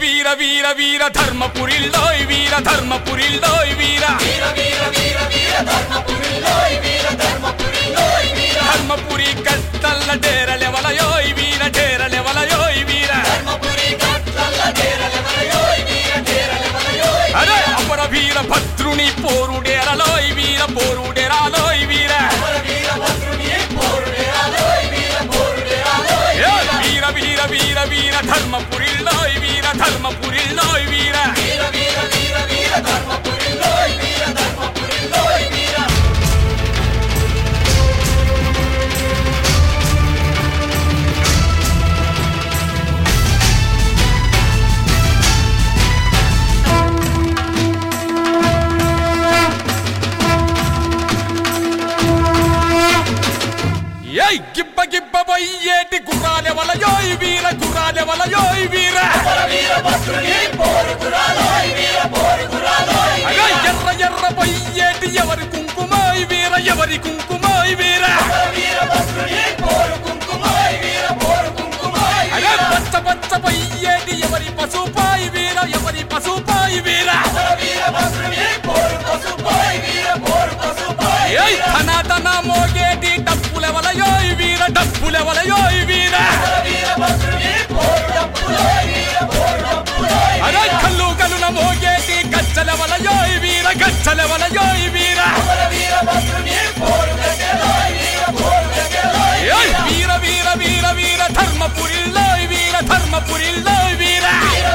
వీర వీర వీర ధర్మపురిల్లోయ్ వీర ధర్మపురిల్లోయ్ వీర ధర్మపురి కట్టల్ల డేరలెవలయోయ్ వీర డేరలెవలయోయ్ వీర అరే అపర వీర భద్రుని పోరుడేరలోయ్ వీర పోరుడేరాలోయ్ వీర ఏ వీర వీర వీర వీర ధర్మపురిల్లోయ్ వీర ధర్మపురిల్లోయ్ వీర ఏయ్ గిబ్బ గిబ్బ బొయ్యేటి గుర్రాలెవలయోయ్ వీర గుర్రాలెవలయోయ్ వీర అగా ఎర్ర ఎర్ర బొయ్యేటి ఎవరి కుంకుమాయ్ వీర ఎవరి కుంకుమాయ్ వీర అగా పచ్చ పచ్చ బొయ్యేటి ఎవరి పసుపాయ్ వీర ఎవరి పసుపాయ్ వీర ఏయ్ ధన ధన మోగేటి డప్పులెవలయోయ్ వీర డప్పులెవలయోయ్ వీర అరే కల్లు కలున మోగేటి గచ్చలెవలయోయ్ వీర గచ్చలెవలయోయ్ వీర ఏయ్ వీర వీర వీర వీర ధర్మపురిల్లోయ్ వీర ధర్మపురిల్లోయ్ వీర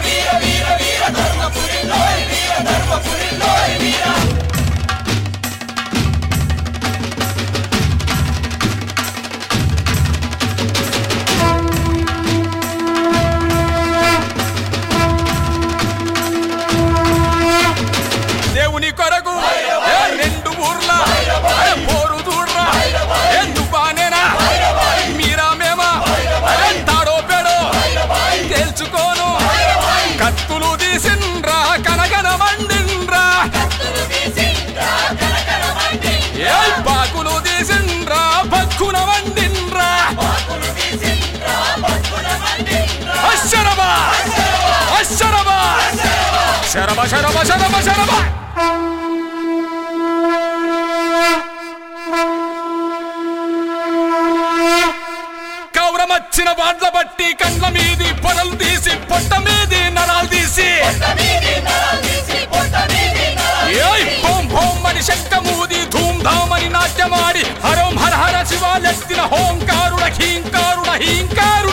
దేవుని కొరకు ఏ రెండు ఊర్ల ఏ పోరు చూడ్రా ఎందుబానేనా మీరా మేమా అరే తాడో పెడో తేల్చుకోను కత్తులు తీసిండ్రా కనగన మండిండ్రా ఏ బాకులు తీసిండ్రా బక్కున వండిండ్రా అశ్శరమా అశ్శరమా శరమ శరమ శరమ శరమ కౌరమచ్చిన వాడ్ల బట్టి కండ్ల మీది పొరలు తీసి పొట్ట మీది నరాలు తీసి ఏయ్ భోం భోం అని శంఖమూది ధూమ్ ధామ్ అని నాట్యమాడి హరోం హర హర శివాలెత్తిన హోంకారుడ హీంకారుడ హీంకారు